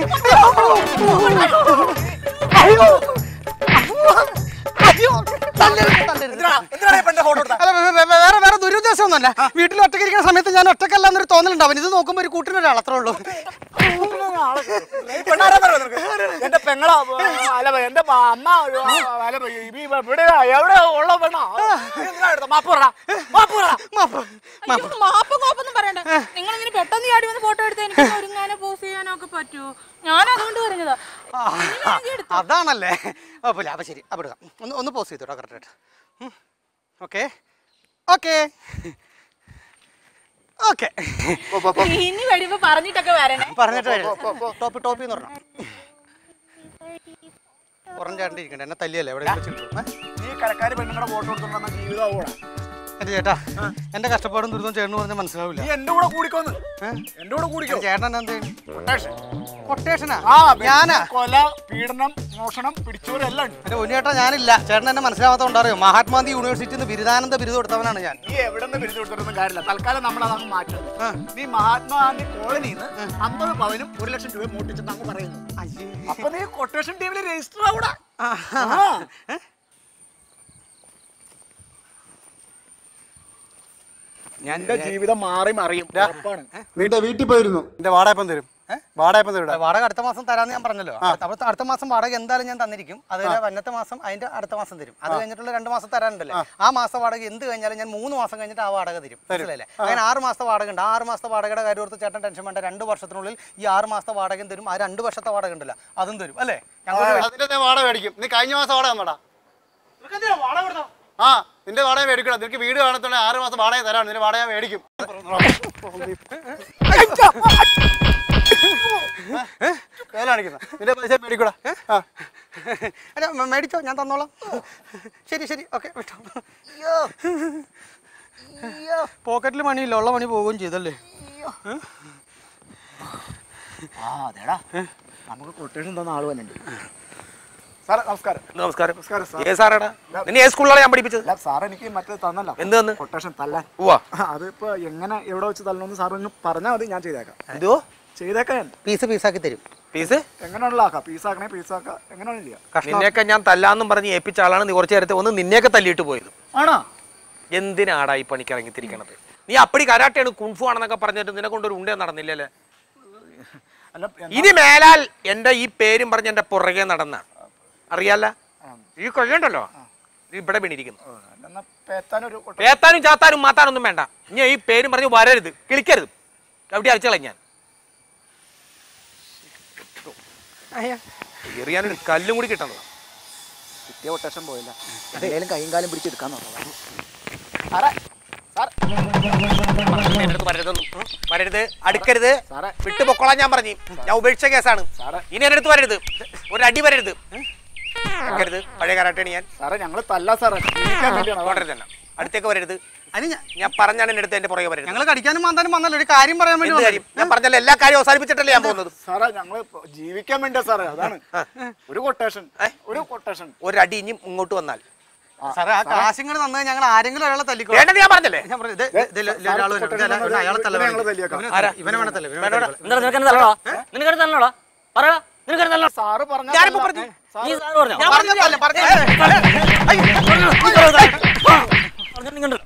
അയ്യോ അയ്യോ തല്ലരുത്, തല്ലരുത്. എന്തിനാ എന്തിനാണ് ഈ പെണ്ണിന്റെ ഫോട്ടോ എടുത്തത് അല്ല വേ- വേ- വേറെ വേറെ ദുരുദ്ദേശമൊന്നുമല്ല വീട്ടിൽ ഒറ്റയ്ക്ക് ഇരിക്കുന്ന സമയത്ത് ഞാൻ ഒറ്റക്കല്ല എന്നൊരു തോന്നലുണ്ടാവും ഇത് നോക്കുമ്പോ ഒരു കൂട്ടിനൊരാൾ അത്രേ ഉള്ളൂ ഈ പെണ്ണാരാന്നറിയോ നിനക്ക്? എന്റെ പെങ്ങളാ അല്ല എന്റെ ബ- അമ്മ അല്ല ഈ ഇവിടെ എവിടെ ഉള്ള പെണ്ണാ എന്തിനാ എടുത്തത്? മാപ്പ് പറ മാപ്പ് പറ മാപ്പ്, മാപ്പ്. അയ്യോ, മാപ്പ് കോപ്പൊന്നും പറയണ്ട നിങ്ങൾ ഇങ്ങനെ പെട്ടെന്ന് ചാടി വന്ന് ഫോട്ടോ എടുത്ത് എനിക്ക് ഒരുങ്ങാനോ പോസ് ചെയ്യാനോ ഒക്കെ പറ്റുമോ ഞാൻ അതുകൊണ്ട് പറഞ്ഞതാ ആ, അതാണല്ലേ കുഴപ്പമില്ല അപ്പൊ ശരി അപ്പൊ എടുക്കാം ഒന്ന് ഒന്ന് പോസ് ചെയ്തോട്ടോ കറക്റ്റ് ആയിട്ട് ഓക്കെ ഓക്കെ ഓക്കെ ഇനി വരുമ്പോ പറഞ്ഞിട്ടൊക്കെ വരണേ പറഞ്ഞിട്ട് ടോപ്പ് ടോപ്പിൽ നിന്ന് പറഞ്ഞു ഉറഞ്ഞാണ്ടിരിക്കണ്ട എന്നെ തല്ലിയല്ലേ എവിടെ വെച്ചിട്ടു നീ കരക്കാര് പെണ്ണുങ്ങളുടെ ഫോട്ടോ എടുത്തോണ്ട് ജീവിതം കൂടെ എന്റെ ചേട്ടാ എന്റെ കഷ്ടപ്പാടും ദുരിതവും ചേട്ടന് പറഞ്ഞാൽ മനസ്സിലാവില്ല നീ എന്റെ കൂടെ കൂടിക്കോന്ന് ഏ? എന്റെ കൂടെ കൂടിക്കോ ചേട്ടൻ എന്താ കൊട്ടേഷനാ ആ ഞാനാ കൊല പീഡനം മോഷണം പിടിച്ചവരെല്ലാം ഉണ്ട് എന്റെ ഉണ്ണിയേട്ടാ ഞാനില്ല ചേട്ടൻ എന്നെ മനസ്സിലാവാത്തോണ്ടറിയോ മഹാത്മാഗാന്ധി യൂണിവേഴ്സിറ്റിയിൽ നിന്ന് ബിരുദാനന്ദ ബിരുദം എടുത്തവനാണ് ഞാൻ നീ എവിടെ നിന്ന് പിരിച്ചു കൊടുത്തിട്ടൊന്നും കാര്യമില്ല തൽക്കാലം നമ്മൾ അതങ്ങ് മാറ്റുന്നു നീ മഹാത്മാഗാന്ധി കോളനിന്ന് അമ്പത് പവനും ഒരു ലക്ഷം രൂപ മോട്ടിച്ചെന്ന് അങ്ങ് പറയുന്നു അപ്പൊ നീ കൊട്ടേഷൻ ടീമിൽ രജിസ്റ്റർ ആവൂടാ ഞാൻ എന്റെ ജീവിതം മാറി മറിയും ഉറപ്പാണ് നിന്റെ വീട്ടിൽ പോയിരുന്നു എന്റെ വാടക ഇപ്പം തരും വാടക ഇപ്പം തരും വാടക അടുത്ത മാസം തരാന്ന് ഞാൻ പറഞ്ഞല്ലോ അടുത്ത അടുത്ത മാസം വാടക എന്തായാലും ഞാൻ തന്നിരിക്കും അതുപോലെ വന്നത്തെ മാസം അതിന്റെ അടുത്ത മാസം തരും അത് കഴിഞ്ഞിട്ടുള്ള രണ്ട് മാസം തരാനുണ്ടല്ലോ ആ മാസം വാടക എന്ത് കഴിഞ്ഞാലും ഞാൻ മൂന്ന് മാസം കഴിഞ്ഞിട്ട് ആ വാടക തരും മനസ്സിലല്ലേ അങ്ങനെ ആറ് മാസത്തെ വാടക ഉണ്ട് ആ ആറ് മാസത്തെ വാടകയുടെ കാര്യം ഓർത്ത് ചേട്ടൻ ടെൻഷൻ വേണ്ട രണ്ട് വർഷത്തിനുള്ളിൽ ഈ ആറ് മാസത്തെ വാടകയും തരും ആ രണ്ട് വർഷത്തെ വാടക ഉണ്ടല്ലോ അതും തരും അല്ലേ ഞങ്ങൾ അതിന്റെ ഞാൻ വാടക മേടിക്കും നീ കഴിഞ്ഞ മാസം വാടക തന്നോടാ ആ നിന്റെ വാടക മേടിക്കണം നിനക്ക് വീട് കാണത്തുണ്ടെങ്കിൽ ആറ് മാസം വാടക തരാണ് നിന്റെ വാടക ഞാൻ മേടിക്കും കാണിക്കുന്ന നിന്റെ പൈസ മേടിക്കൂടാ ആ അല്ല മ- മേടിച്ചോ ഞാൻ തന്നോളാം ശരി ശരി ഓക്കെ വിട്ടോ പോക്കറ്റിൽ മണിയില്ല ഉള്ള മണി പോവുകയും ചെയ്തല്ലേ ആ അതേടാ നമുക്ക് കൊട്ടേഷൻ തന്ന ആള് വന്നിട്ടുണ്ട് സാറേ നമസ്കാരം നമസ്കാരം നമസ്കാരം സാർ ഏ സാറേടാ നിന്നെ ഏത് സ്കൂളിലാണ് ഞാൻ പഠിപ്പിച്ചത് അല്ല സാർ എനിക്ക് മറ്റേ തന്നല്ല എന്ത് തന്ന് കൊട്ടേഷൻ തല്ലാൻ ഉവാ ആ, അതിപ്പോ എങ്ങനെ എവിടെ വെച്ച് തല്ലണമെന്ന് സാർ ഒന്ന് പറഞ്ഞാൽ മതി ഞാൻ ചെയ്തേക്കാം എന്തോ ചെയ്തേക്കാം ഞാൻ പീസ് പീസാക്കി തരും പീസ് എങ്ങനെയാണല്ലോ ആക്കാം പീസാക്കണേ പീസാക്കാം എങ്ങനെയാണെന്ന് ചെയ്യാം നിന്നെയൊക്കെ ഞാൻ തല്ലാന്നും പറഞ്ഞ് ഏൽപ്പിച്ച ആളാണ് നീ കുറച്ച് നേരത്തെ ഒന്ന് നിന്നെയൊക്കെ തല്ലിയിട്ട് പോയത് ആണോ എന്തിനാടാ ഈ പണിക്ക് ഇറങ്ങിത്തിരിക്കണത് നീ അപ്പടി കരാട്ടയാണ് കുൺഫു ആണെന്നൊക്കെ പറഞ്ഞിട്ട് നിന്നെ കൊണ്ടൊരു ഉണ്ടേ നടന്നില്ലല്ലേ അല്ല എന്താ- ഇനി മേലാൽ എന്റെ ഈ പേരും പറഞ്ഞ് എന്റെ പുറകെ നടന്ന അറിയാല ഈ കൊല്ലണ്ടല്ലോ ഇവിടെ വീണിരിക്കുന്നു ഓ, എന്നാ പേത്താനൊരു കൊട്ട- പേത്താനും ചാത്താനും മാത്താനൊന്നും വേണ്ട ഇനി ഈ പേരും പറഞ്ഞ് വരരുത് കിളിക്കരുത് എവിടെ അയച്ചു ഞാൻ എറിയാനൊരു കല്ലും കൂടി കിട്ടണം കിട്ടിയ കൊട്ടേഷൻ പോയില്ല എന്തേലും കൈയും കാലും പിടിച്ചെടുക്കാൻ നോക്കാം സാറേ സാർ എന്റെ അടുത്ത് വരരുതൊന്നും ഉം. വരരുത് അടുക്കരുത് സാറേ. വിട്ടു പൊക്കോളാൻ ഞാൻ പറഞ്ഞു ഞാൻ ഉപേക്ഷിച്ച കേസാണ് സാറേ. ഇനി എന്റെ അടുത്ത് വരരുത് ഒരു അടി വരരുത് അടുക്കരുത് പഴയ കരാട്ടയാണ് ഞാൻ സാറേ ഞങ്ങൾ തല്ല സാറേ ജീവിക്കാൻ വേണ്ടിയാണ് അതാണ്. തുടരുത് തന്നെ അടുത്തേക്ക് വരരുത് അതിന് ഞ- ഞാൻ പറഞ്ഞാണ് എന്റെ അടുത്ത് എന്റെ പുറകെ വരരുത് ഞങ്ങൾ കടിക്കാനും മാന്താനും വന്നല്ലോ ഒരു കാര്യം പറയാൻ വേണ്ടി എന്ത് കാര്യം ഞാൻ പറഞ്ഞല്ലോ എല്ലാ കാര്യവും അവസാനിപ്പിച്ചിട്ടല്ലേ ഞാൻ പോകുന്നത് സാറേ ഞങ്ങള് ഇപ്പൊ ജീവിക്കാൻ വേണ്ടിയാ സാറേ അതാണ് ഒരു കൊട്ടേഷൻ ഒരു കൊട്ടേഷൻ ഒരു അടി ഇനി ഇങ്ങോട്ട് വന്നാൽ വന്നത്. സാറേ ആ കാശിങ്ങൾ തന്നത് ഞങ്ങൾ ആരെങ്കിലും ഒരാളെ തല്ലിക്കോ വേണ്ടത് ഞാൻ പറഞ്ഞല്ലേ ഞാൻ പറഞ്ഞു, ഇത് ഇത് ഇതില് ഇതില് ഒരാള് വരും. ഇതല്ല, ഇവനെ അയാളെ തല്ല ഇവനെ ഞങ്ങള് തല്ലിയേക്കാം. ഇവനെ തല്ല- ഇവനെ വേണം തല്ല, ഇവനെ വേണം തല്ല. എന്താ നിനക്ക് തല്ലണോ നിനക്ക് തല്ലണോടാ പറയടാ നിനക്ക് തല്ലണോ സാറ് പറഞ്ഞ ഞാനിപ്പോ പറഞ്ഞു നീ സാറ് പറഞ്ഞോ ഞാൻ പറഞ്ഞതല്ലേ, പറഞ്ഞത്. പറഞ്ഞോ, നിങ്ങണ്ട്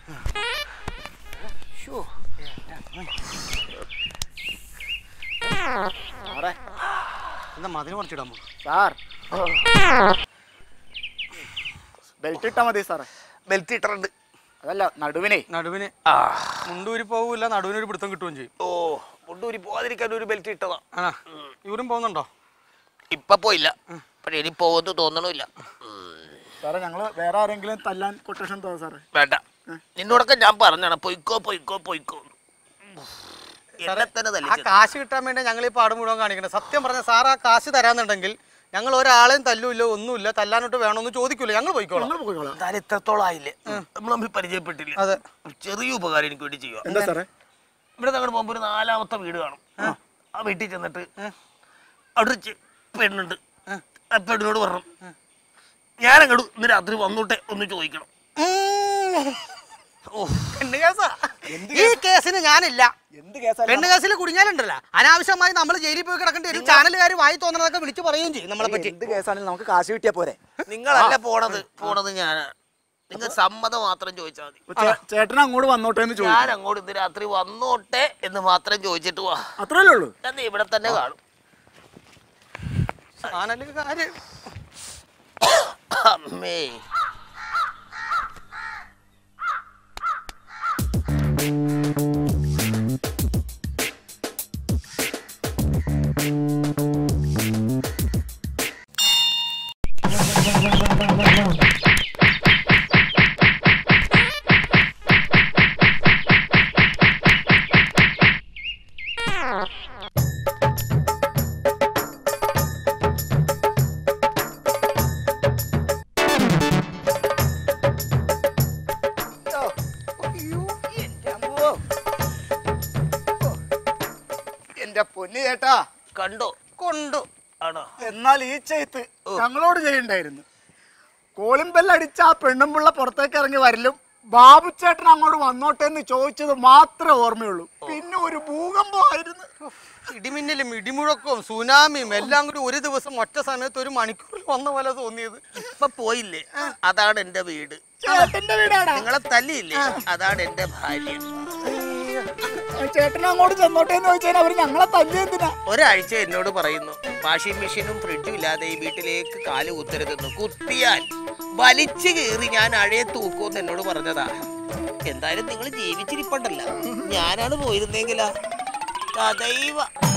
സാറേ എന്താ മതിന് കുറച്ചിടാൻ പോകും സാർ ബെൽറ്റ് ഇട്ടാ മതി സാറേ ബെൽറ്റ് ഇട്ടിട്ടുണ്ട് അതല്ല നടുവിനെ നടുവിന് ആ മുണ്ടൂരി പോവില്ല നടുവിന് ഒരു പിടുത്തം കിട്ടുകയും ചെയ്യും ഓ കൊണ്ടൂരി പോകാതിരിക്കാൻ ഒരു ബെൽറ്റ് ഇട്ടതാ ആണോ ഇവരും പോകുന്നുണ്ടോ ഇപ്പൊ പോയില്ല പക്ഷെ ഇനി പോകുന്നു തോന്നണില്ല സാറേ ഞങ്ങള് വേറെ ആരെങ്കിലും തല്ലാൻ കൊട്ടേഷൻ തോ സാറേ വേണ്ട നിന്നോടൊക്കെ ഞാൻ പറഞ്ഞാണ് പൊയ്ക്കോ പൊയ്ക്കോ പൊയ്ക്കോ എന്നെ തന്നെ ആ തല്ലിച്ചത്. കാശ് കിട്ടാൻ വേണ്ടി ഞങ്ങൾ ഈ പാട് മുഴുവൻ കാണിക്കണം സത്യം പറഞ്ഞ സാർ ആ കാശ് തരാന്നുണ്ടെങ്കിൽ ഞങ്ങൾ ഒരാളെയും തല്ലൂല്ല ഒന്നുമില്ല തല്ലാനോട്ട് വേണമെന്ന് ചോദിക്കൂല ഞങ്ങൾ പോയിക്കോളാം ഞങ്ങൾ പോയിക്കോളാം എന്തായാലും ഇത്രത്തോളം ആയില്ലേ നമ്മൾ തമ്മിൽ പരിചയപ്പെട്ടില്ല അതെ. ഒരു ചെറിയ ഉപകാരം എനിക്ക് വേണ്ടി ചെയ്യുക എന്താ സാറേ ഇവിടെ ഞങ്ങൾ പോകുമ്പോൾ ഒരു നാലാമത്തെ വീട് കാണും ആ വീട്ടിൽ ചെന്നിട്ട് അവിടെ ഒരു ചെ- പെണ്ണുണ്ട് ആ പെണ്ണിനോട് പറഞ്ഞു ഞാൻ അങ്ങോട്ട് ഇന്ന് രാത്രി വന്നോട്ടെ ഒന്ന് ചോദിക്കണം പെണ്ണ് കേസാ ഈ കേസിന് ഞാനില്ല എന്ത് കേസാ പെണ്ണ് കേസിൽ കുടുങ്ങിയാലുണ്ടല്ലോ അനാവശ്യമായി നമ്മൾ ജയിലിൽ പോയി കിടക്കേണ്ടി വരും ചാനലുകാർ വായി തോന്നുന്നതൊക്കെ വിളിച്ചു പറയുകയും ചെയ്യും നമ്മളെ പറ്റി എന്ത് കേസാണെങ്കിലും നമുക്ക് കാശ് കിട്ടിയാ പോരെ നിങ്ങളല്ല പോണത് പോണത് ഞാനാ നിങ്ങൾ സമ്മതം മാത്രം ചോദിച്ചാൽ മതി ചേ- ചേട്ടൻ അങ്ങോട്ട് വന്നോട്ടെ എന്ന് ചോദിച്ചു ഞാൻ അങ്ങോട്ട് ഇന്ന് രാത്രി വന്നോട്ടെ എന്ന് മാത്രം ചോദിച്ചിട്ട് പോവാ അത്രല്ലേ ഉള്ളൂ ഞാൻ ഇവിടെ തന്നെ കാണും ചാനലുകാര് അമ്മേ എന്റെ പൊന്നു ചേട്ടാ കണ്ടോ കൊണ്ടു ആണോ എന്നാൽ ഈ ചെയ്ത്ത് ഞങ്ങളോട് ചെയ്യണ്ടായിരുന്നു കോളിംഗ് ബെല്ലടിച്ച ആ പെണ്ണുമ്പിള്ള പുറത്തേക്ക് ഇറങ്ങി വരലും ബാബു ചേട്ടൻ അങ്ങോട്ട് വന്നോട്ടെ എന്ന് ചോദിച്ചത് മാത്രമേ ഓർമ്മയുള്ളൂ പിന്നെ ഒരു ഭൂകമ്പമായിരുന്നു ഇടിമിന്നലും ഇടിമുഴക്കവും സുനാമിയും എല്ലാം കൂടി ഒരു ദിവസം ഒറ്റ സമയത്ത് ഒരു മണിക്കൂറിൽ വന്ന പോലെ തോന്നിയത് ഇപ്പൊ പോയില്ലേ അതാണ് എന്റെ വീട് ചേട്ടന്റെ വീടാടാ നിങ്ങളെ തല്ലിയില്ലേ അതാണ് എന്റെ ഭാര്യ ചേട്ടൻ അങ്ങോട്ട് ചെന്നോട്ടെ എന്ന് ചോദിച്ചാൽ അവര് ഞങ്ങളെ തല്ലി എന്തിനാ ഒരാഴ്ച എന്നോട് പറയുന്നു വാഷിംഗ് മെഷീനും ഫ്രിഡ്ജും ഇല്ലാതെ ഈ വീട്ടിലേക്ക് കാല് കുത്തരുതെന്ന് കുത്തിയാൽ വലിച്ചു കീറി ഞാൻ അഴയെ തൂക്കുമെന്ന് എന്നോട് പറഞ്ഞതാ എന്തായാലും നിങ്ങൾ ജീവിച്ചിരിപ്പണ്ടല്ല ഞാനാണ് പോയിരുന്നെങ്കിലാ കഥൈവ